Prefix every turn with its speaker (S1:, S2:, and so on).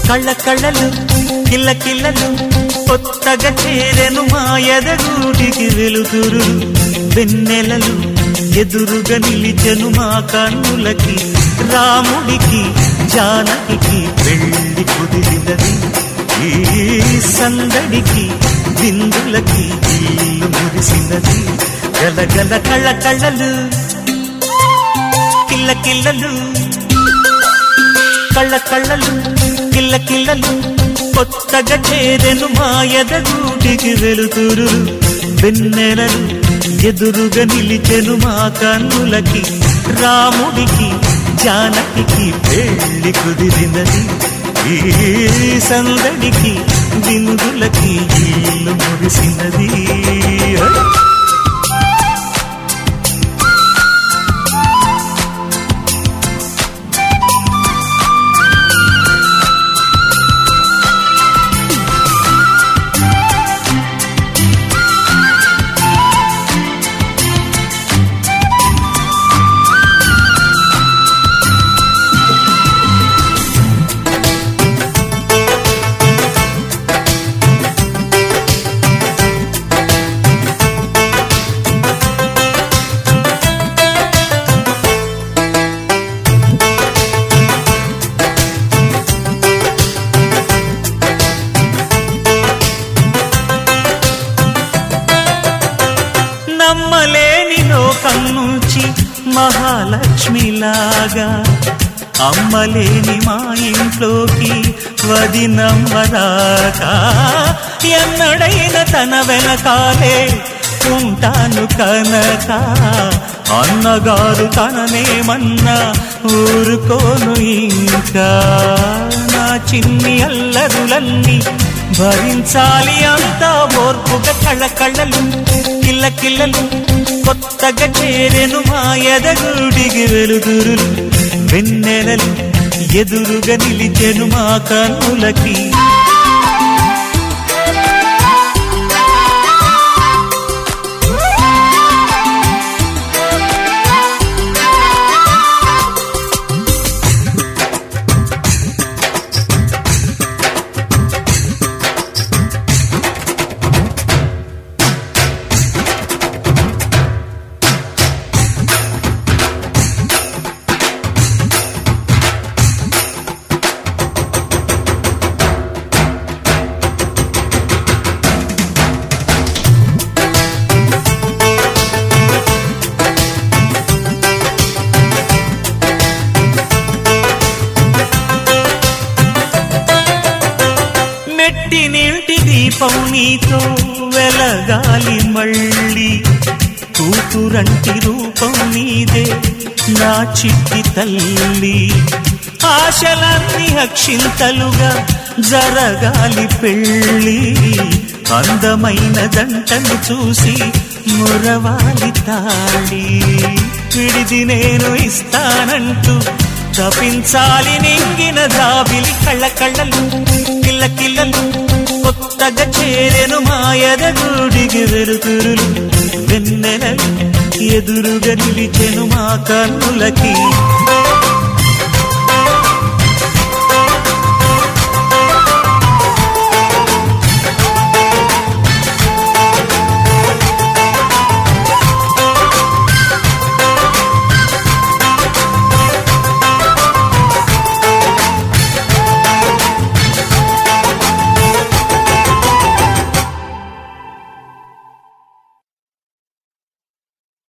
S1: కళ్ళ కళ్ళలు కిల్ల కిల్లలు కొత్తగా చేరెను మా ఎదగూటికి వెలుతురు వెన్నెలలు ఎదురుగా నిలిచెను మా కన్నులకి రాముడికి జానకి పెళ్లి కుదిరినది ఈ సందడికి బిందులకి ఇల్లు మురిసినది గలగల కళ్ళ కళ్ళలు కిల్ల కిల్లలు కళ్ళ కళ్ళలు కిల్ల కిల్లలు కొత్తగా చేరెను మా ఎదగూటికి వెలుతురు వెన్నెలలు ఎదురుగా నిలిచెను మా కన్నులకి రాముడికి జానకి పెళ్లి కుదిరినది ఈ సందడికి విందులకి ఇల్లు మురిసినది నమ్మలేని లోకం నుంచి మహాలక్ష్మిలాగా అమ్మలేని మా ఇంట్లోకి వది నమ్మరాకా ఎన్నడైన తన వెనకాలే ఉంటాను కనక అన్నగారు తననేమన్నా ఊరుకోను ఇంకా నా చిన్ని అల్లరులన్నీ భరించాలి అంతా ఓర్పుగా కళ్ళ కళ్ళలు కిల్ల కిల్లలు కొత్తగా చేరెను మా ఎదగుడికి వెలుగురులు వెన్నెలలు ఎదురుగా నిలిచెను మా కన్నులకి మెట్టి నింటి దీపం నీతో వెలగాలి మళ్ళీ కూతురంటి రూపం నీదే నా చిట్టి తల్లి ఆశలన్నీ అక్షింతలుగా జరగాలి పెళ్ళి అందమైన దంటను చూసి మురవాలి తాళి విడిది నేను ఇస్తానంటూ తపించాలి నింగిన దాబిలి కళ్ళ కళ్ళలు కిల్ల కిల్లలు కొత్తగా చేరెను మాయదగుడికి వెలుతురులు వెన్నెలలు ఎదురుగా నిలిచెను మా కన్నులకి